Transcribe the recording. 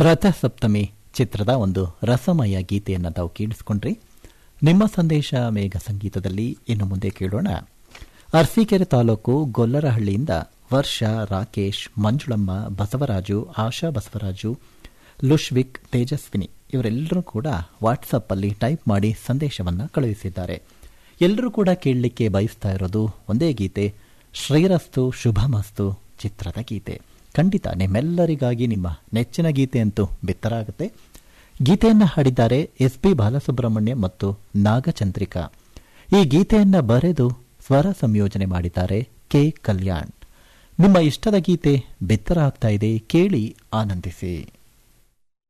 ರಥಸಪ್ತಮಿ ಚಿತ್ರದ ಒಂದು ರಸಮಯ ಗೀತೆಯನ್ನು ತಾವು ಕೇಳಿಸ್ಕೊಂಡ್ರಿ ನಿಮ್ಮ ಸಂದೇಶ ಮೇಘ ಸಂಗೀತದಲ್ಲಿ ಇನ್ನು ಮುಂದೆ ಕೇಳೋಣ ಅರಸೀಕೆರೆ ತಾಲೂಕು ಗೊಲ್ಲರಹಳ್ಳಿಯಿಂದ ವರ್ಷ ರಾಕೇಶ್ ಮಂಜುಳಮ್ಮ ಬಸವರಾಜು ಆಶಾ ಬಸವರಾಜು ಲುಷ್ವಿಕ್ ತೇಜಸ್ವಿನಿ ಇವರೆಲ್ಲರೂ ಕೂಡ ವಾಟ್ಸಪ್ ಅಲ್ಲಿ ಟೈಪ್ ಮಾಡಿ ಸಂದೇಶವನ್ನು ಕಳುಹಿಸಿದ್ದಾರೆ ಎಲ್ಲರೂ ಕೂಡ ಕೇಳಲಿಕ್ಕೆ ಬಯಸ್ತಾ ಇರೋದು ಒಂದೇ ಗೀತೆ ಶ್ರೀರಸ್ತು ಶುಭಮಸ್ತು ಚಿತ್ರದ ಗೀತೆ ಖಂಡಿತ ನಿಮ್ಮೆಲ್ಲರಿಗಾಗಿ ನಿಮ್ಮ ನೆಚ್ಚಿನ ಗೀತೆ ಅಂತೂ ಬಿತ್ತರಾಗುತ್ತೆ ಗೀತೆಯನ್ನು ಹಾಡಿದ್ದಾರೆ ಎಸ್ ಪಿ ಬಾಲಸುಬ್ರಹ್ಮಣ್ಯ ಮತ್ತು ನಾಗಚಂದ್ರಿಕಾ ಈ ಗೀತೆಯನ್ನ ಬರೆದು ಸ್ವರ ಸಂಯೋಜನೆ ಮಾಡಿದ್ದಾರೆ ಕೆ ಕಲ್ಯಾಣ್ ನಿಮ್ಮ ಇಷ್ಟದ ಗೀತೆ ಬಿತ್ತರ ಆಗ್ತಾ ಇದೆ ಕೇಳಿ ಆನಂದಿಸಿ